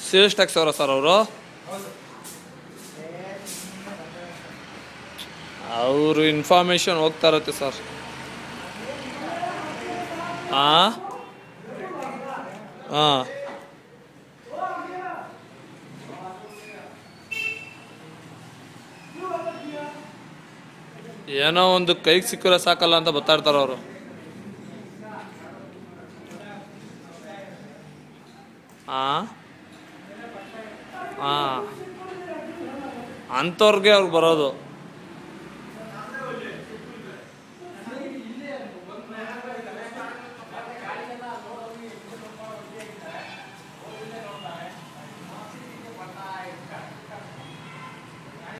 sales tax ಅವರ sir ಅವರು ಅವರು ಇನ್ಫಾರ್ಮೇಶನ್ ಹೋಗ್ತಾ ಇರುತ್ತೆ ಸರ್ ಹಾಂ ಹಾಂ ಏನೋ ಒಂದು ಕೈಗೆ ಸಿಕ್ಕರೆ ಸಾಕಲ್ಲ ಅಂತ ಬರ್ತಾ ಇರ್ತಾರೆ ಅವರು ಹಾಂ ಹಾಂ ಅಂಥವ್ರಿಗೆ ಅವ್ರಿಗೆ ಬರೋದು